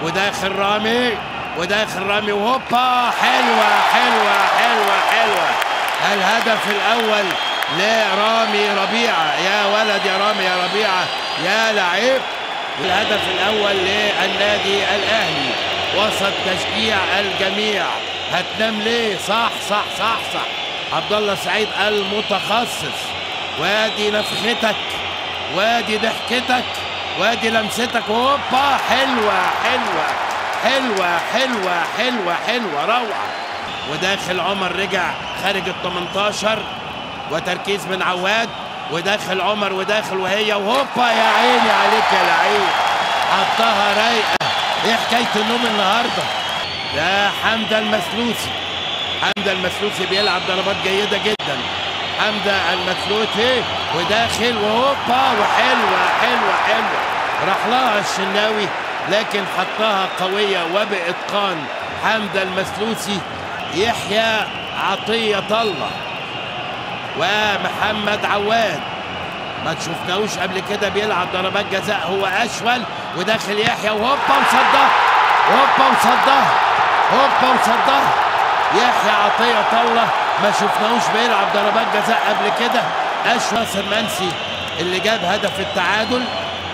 وداخل رامي وداخل رامي وهوبا حلوة حلوة حلوة حلوة الهدف الأول لرامي ربيعة يا ولد يا رامي يا ربيعة يا لعيب الهدف الأول للنادي الأهلي وسط تشجيع الجميع هتنام ليه صح صح صح صح عبد الله سعيد المتخصص وادي نفختك وادي ضحكتك وادي لمستك هوبا حلوة حلوة حلوة حلوة حلوة حلوة روعة وداخل عمر رجع خارج ال 18 وتركيز من عواد وداخل عمر وداخل وهي وهوبا يا عيني عليك يا لعيب حطها رايقة ايه حكاية النوم النهاردة ده حمدة المسلوسي حمدة المسلوسي بيلعب ضربات جيدة جدا حمدة المسلوسي وداخل وهوبا وحلوة حلوة حلوة راح لها الشناوي لكن حطها قوية وبإتقان حمدة المسلوسي يحيى عطية الله ومحمد عواد ما تشوفناهوش قبل كده بيلعب ضربات جزاء هو اشول وداخل يحيى وهوبا وصدها هوبا وصدها هوبا وصدها يحيى عطية الله ما شفناهوش بيلعب ضربات جزاء قبل كده اشول ناصر منسي اللي جاب هدف التعادل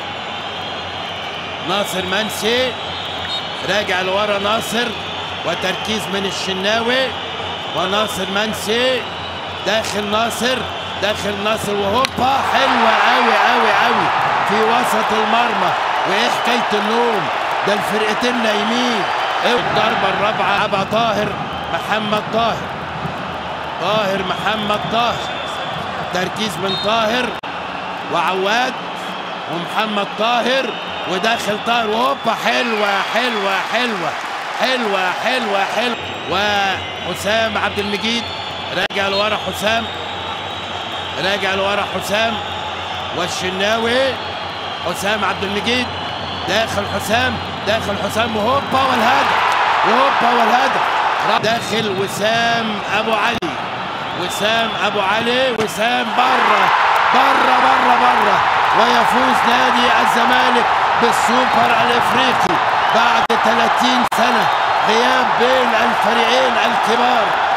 ناصر منسي راجع لورا ناصر وتركيز من الشناوي وناصر منسي داخل ناصر داخل ناصر وهوبا حلوة قوي قوي قوي في وسط المرمى وايه حكاية النوم ده الفرقتين نايمين ايه الضربة الرابعة ابا طاهر محمد طاهر طاهر محمد طاهر تركيز من طاهر وعواد ومحمد طاهر وداخل طاهر وهوبا حلوة حلوة حلوة حلوة حلوة حلوة وحسام عبد المجيد راجع لورا حسام راجع لورا حسام والشناوي حسام عبد المجيد داخل حسام داخل حسام وهوبا والهدف وهوبا والهدف داخل وسام ابو علي وسام ابو علي وسام بره بره بره بره ويفوز نادي الزمالك بالسوبر الافريقي بعد 30 سنه غياب بين الفريقين الكبار